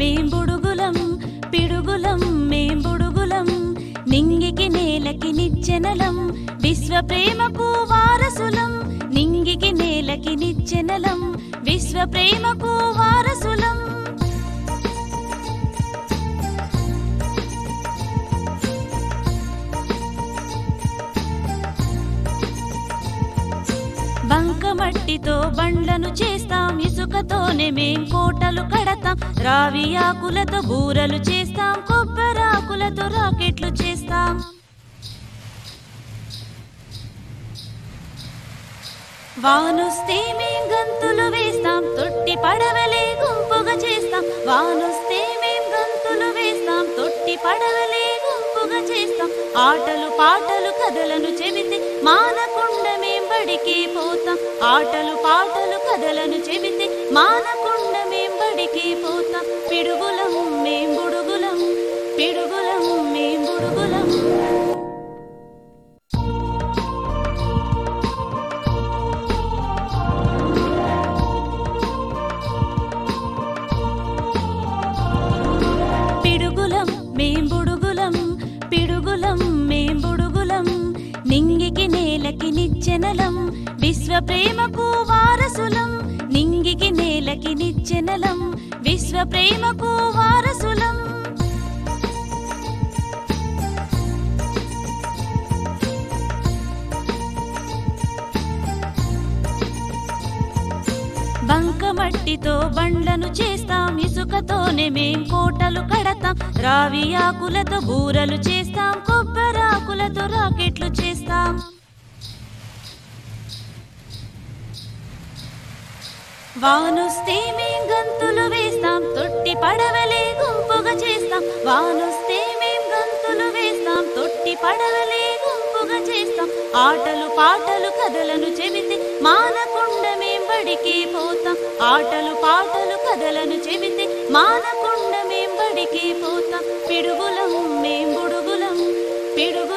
మేం బుడుగులం పిడుగులం మేం బుడుగులం నింగికి నేలకి నిచ్చెనలం విశ్వ ప్రేమకు వారసులం నింగికి నేలకి నిచ్చెనలం విశ్వ ప్రేమకు వారసులం బంకమట్టితో బండ్లను చేస్తాం ఇసుకతోనే మేం కోటలు కడతాం రావి ఆకులతో బూరలు చేస్తాం కొబ్బరాకులతో రాకెట్లు చేస్తాం వానొస్తే మేం గంతులు వేస్తాం తొట్టి పడవలే గుంపుగా చేస్తాం వానొస్తే మేం గంతులు వేస్తాం తొట్టి పడవలే గుంపుగా చేస్తాం ఆటలు పాటలు కథలను చెబితే మానకుండ మేం బడికి పోతాం ఆటలు పాటలు కథలను చెబితే మానకుండ మేం బడికి పోతాం పిడుగులం మేం బుడుగులం పిడుగులం మేం బుడుగులం పిడుగులం మేం బుడుగులం పిడుగులం మేం బుడుగులం నింగికి నేలకి నిచ్చెనలం విశ్వ ప్రేమకు వారసులం నింగికి నేలకి నిచ్చెనలం విశ్వ ప్రేమకు వారసులం బంకమట్టితో బండ్లను చేస్తాం ఇసుకతోనే మేం కోటలు కడతాం రావి ఆకులతో బూరలు చేస్తాం కొబ్బరాకులతో రాకెట్లు చేస్తాం వానొస్తే మేం గంతులు వేస్తాం తొట్టి పడవలే గుంపుగా చేస్తాం వానొస్తే మేం గంతులు వేస్తాం తొట్టి పడవలే గుంపుగా చేస్తాం ఆటలు పాటలు కథలను చెబితే మానకుండ మేం బడికి పోతాం ఆటలు పాటలు కథలను చెబితే మానకుండ మేం బడికి పోతాం పిడుగులం మేం బుడుగులం పిడుగు